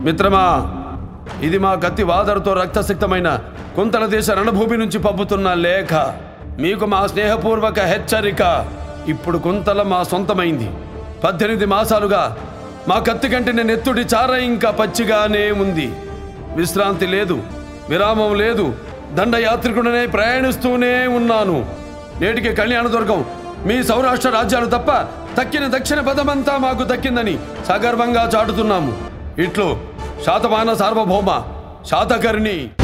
మిత్రమా ఇది మా కత్తి వాదరుతో రక్తసిక్తమైన కుంతల దేశ రణభూమి నుంచి పంపుతున్న లేఖ మీకు మా స్నేహపూర్వక హెచ్చరిక ఇప్పుడు కుంతల మా సొంతమైంది పద్దెనిమిది మాసాలుగా మా కత్తి కంటిన నెత్తుడి చార ఇంకా పచ్చిగానే ఉంది విశ్రాంతి లేదు విరామం లేదు దండయాత్రికుడనే ప్రయాణిస్తూనే ఉన్నాను నేటికి కళ్యాణదుర్గం మీ సౌరాష్ట్ర రాజ్యాలు తప్ప తక్కిన దక్షిణ పదమంతా మాకు దక్కిందని సగర్వంగా చాటుతున్నాము ఇట్లు శాతమాన సార్వభౌమ శాతకర్ణి